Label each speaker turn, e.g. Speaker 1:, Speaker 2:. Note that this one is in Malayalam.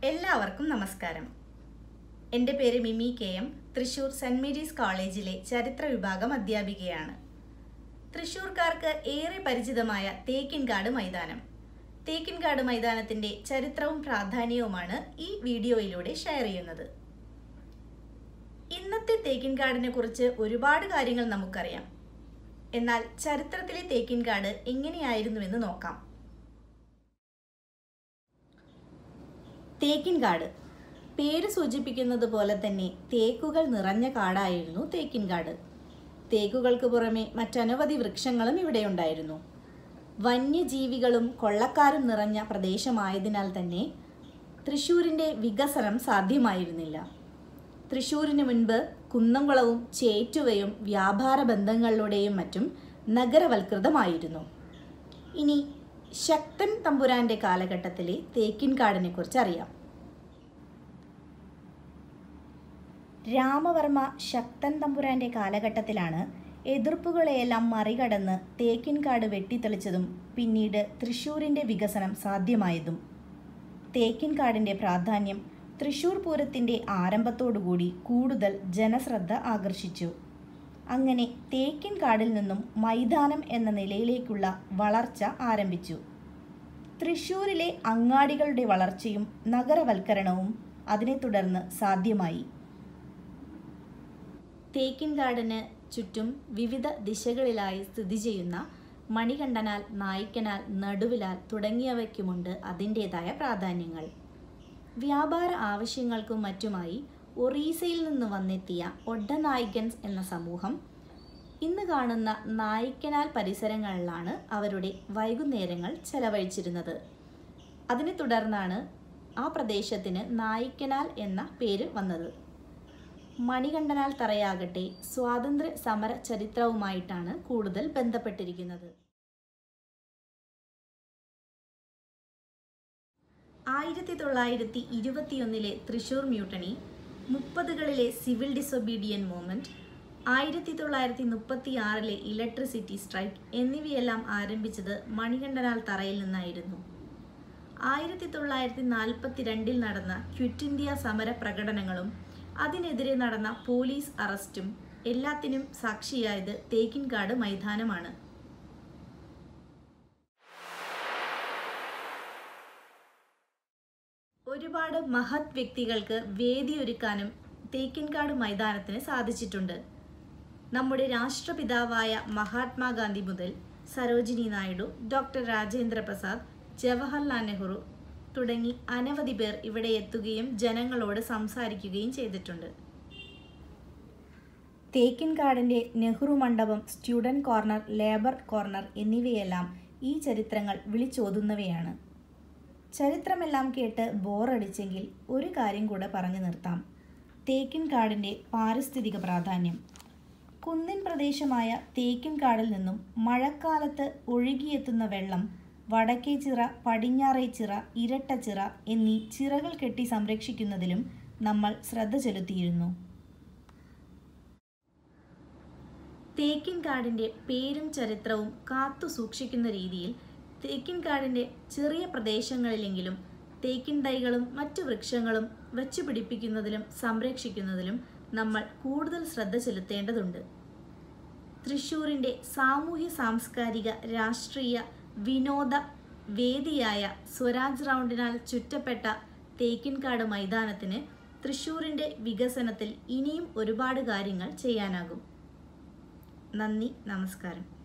Speaker 1: എല്ലാവർക്കും നമസ്കാരം എൻ്റെ പേര് Mimi K M Thrissur saint Mary's കോളേജിലെ ചരിത്ര വിഭാഗം അധ്യാപികയാണ് തൃശൂർക്കാർക്ക് ഏറെ പരിചിതമായ തേക്കിൻകാട് മൈതാനം തേക്കിൻകാട് മൈതാനത്തിൻ്റെ ചരിത്രവും പ്രാധാന്യവുമാണ് ഈ വീഡിയോയിലൂടെ ഷെയർ ചെയ്യുന്നത് ഇന്നത്തെ തേക്കിൻകാടിനെ കുറിച്ച് ഒരുപാട് കാര്യങ്ങൾ നമുക്കറിയാം എന്നാൽ ചരിത്രത്തിലെ തേക്കിൻകാട് എങ്ങനെയായിരുന്നുവെന്ന് നോക്കാം തേക്കിൻകാട് പേര് സൂചിപ്പിക്കുന്നത് പോലെ തന്നെ തേക്കുകൾ നിറഞ്ഞ കാടായിരുന്നു തേക്കിൻകാട് തേക്കുകൾക്ക് പുറമെ മറ്റനവധി വൃക്ഷങ്ങളും ഇവിടെ ഉണ്ടായിരുന്നു വന്യജീവികളും കൊള്ളക്കാരും നിറഞ്ഞ പ്രദേശമായതിനാൽ തന്നെ തൃശ്ശൂരിൻ്റെ വികസനം സാധ്യമായിരുന്നില്ല തൃശ്ശൂരിന് മുൻപ് കുന്നംകുളവും ചേറ്റുവയും വ്യാപാര ബന്ധങ്ങളിലൂടെയും മറ്റും നഗരവൽകൃതമായിരുന്നു ഇനി ശക്തൻ തമ്പുരാന്റെ കാലഘട്ടത്തിലെ തേക്കിൻകാടിനെ കുറിച്ച് അറിയാം രാമവർമ്മ ശക്തൻ തമ്പുരാന്റെ കാലഘട്ടത്തിലാണ് എതിർപ്പുകളെയെല്ലാം മറികടന്ന് തേക്കിൻകാട് വെട്ടിത്തെളിച്ചതും പിന്നീട് തൃശ്ശൂരിന്റെ വികസനം സാധ്യമായതും തേക്കിൻകാടിന്റെ പ്രാധാന്യം തൃശ്ശൂർ പൂരത്തിന്റെ ആരംഭത്തോടുകൂടി കൂടുതൽ ജനശ്രദ്ധ ആകർഷിച്ചു അങ്ങനെ തേക്കിൻകാടിൽ നിന്നും മൈതാനം എന്ന നിലയിലേക്കുള്ള വളർച്ച ആരംഭിച്ചു തൃശ്ശൂരിലെ അങ്ങാടികളുടെ വളർച്ചയും നഗരവൽക്കരണവും അതിനെ തുടർന്ന് സാധ്യമായി തേക്കിൻകാടിന് ചുറ്റും വിവിധ ദിശകളിലായി സ്ഥിതി ചെയ്യുന്ന മണികണ്ഠനാൽ നായിക്കനാൽ നടുവിലാൽ തുടങ്ങിയവയ്ക്കുമുണ്ട് അതിൻ്റേതായ പ്രാധാന്യങ്ങൾ വ്യാപാര ആവശ്യങ്ങൾക്കും മറ്റുമായി ഒറീസയിൽ നിന്ന് വന്നെത്തിയ ഒഡനായിക്കൻസ് എന്ന സമൂഹം ഇന്ന് കാണുന്ന നായിക്കനാൽ പരിസരങ്ങളിലാണ് അവരുടെ വൈകുന്നേരങ്ങൾ ചെലവഴിച്ചിരുന്നത് അതിനെ തുടർന്നാണ് ആ പ്രദേശത്തിന് നായിക്കനാൽ എന്ന പേര് വന്നത് മണികണ്ഠനാൽ തറയാകട്ടെ സ്വാതന്ത്ര്യ സമര ചരിത്രവുമായിട്ടാണ് കൂടുതൽ ബന്ധപ്പെട്ടിരിക്കുന്നത് ആയിരത്തി തൊള്ളായിരത്തി ഇരുപത്തിയൊന്നിലെ തൃശൂർ മ്യൂട്ടണി മുപ്പതുകളിലെ സിവിൽ ഡിസൊബീഡിയൻ മൂവ്മെന്റ് ആയിരത്തി തൊള്ളായിരത്തി മുപ്പത്തി ആറിലെ ഇലക്ട്രിസിറ്റി സ്ട്രൈക്ക് എന്നിവയെല്ലാം ആരംഭിച്ചത് മണികണ്ഠനാൽ തറയിൽ നിന്നായിരുന്നു ആയിരത്തി തൊള്ളായിരത്തി നാൽപ്പത്തി രണ്ടിൽ നടന്ന ക്വിറ്റ് ഇന്ത്യ സമര പ്രകടനങ്ങളും അതിനെതിരെ നടന്ന പോലീസ് അറസ്റ്റും എല്ലാത്തിനും സാക്ഷിയായത് തേക്കിൻകാട് മൈതാനമാണ് ഒരുപാട് മഹത് വ്യക്തികൾക്ക് വേദിയൊരുക്കാനും തേക്കിൻകാട് മൈതാനത്തിന് സാധിച്ചിട്ടുണ്ട് നമ്മുടെ രാഷ്ട്രപിതാവായ മഹാത്മാഗാന്ധി മുതൽ സരോജിനി നായിഡു ഡോക്ടർ രാജേന്ദ്ര പ്രസാദ് ജവഹർലാൽ നെഹ്റു തുടങ്ങി അനവധി പേർ ഇവിടെ എത്തുകയും ജനങ്ങളോട് സംസാരിക്കുകയും ചെയ്തിട്ടുണ്ട് തേക്കിൻകാടിൻ്റെ നെഹ്റു മണ്ഡപം സ്റ്റുഡൻറ് കോർണർ ലേബർ കോർണർ എന്നിവയെല്ലാം ഈ ചരിത്രങ്ങൾ വിളിച്ചോതുന്നവയാണ് ചരിത്രമെല്ലാം കേട്ട് ബോറടിച്ചെങ്കിൽ ഒരു കാര്യം കൂടെ പറഞ്ഞു നിർത്താം തേക്കിൻകാടിൻ്റെ പാരിസ്ഥിതിക പ്രാധാന്യം കുന്നിൻ പ്രദേശമായ തേക്കിൻകാടിൽ നിന്നും മഴക്കാലത്ത് ഒഴുകിയെത്തുന്ന വെള്ളം വടക്കേ ചിറ പടിഞ്ഞാറേ ചിറ ഇരട്ടച്ചിറ എന്നീ ചിറകൾ കെട്ടി സംരക്ഷിക്കുന്നതിലും നമ്മൾ ശ്രദ്ധ ചെലുത്തിയിരുന്നു തേക്കിൻകാടിൻ്റെ പേരും ചരിത്രവും കാത്തു സൂക്ഷിക്കുന്ന രീതിയിൽ തേക്കിൻകാടിൻ്റെ ചെറിയ പ്രദേശങ്ങളിലെങ്കിലും തേക്കിൻ തൈകളും മറ്റു വൃക്ഷങ്ങളും വച്ചു പിടിപ്പിക്കുന്നതിലും സംരക്ഷിക്കുന്നതിലും നമ്മൾ കൂടുതൽ ശ്രദ്ധ ചെലുത്തേണ്ടതുണ്ട് തൃശ്ശൂരിൻ്റെ സാമൂഹ്യ സാംസ്കാരിക രാഷ്ട്രീയ വിനോദ വേദിയായ സ്വരാജ് റൗണ്ടിനാൽ ചുറ്റപ്പെട്ട തേക്കിൻകാട് മൈതാനത്തിന് തൃശ്ശൂരിൻ്റെ വികസനത്തിൽ ഇനിയും ഒരുപാട് കാര്യങ്ങൾ ചെയ്യാനാകും നന്ദി നമസ്കാരം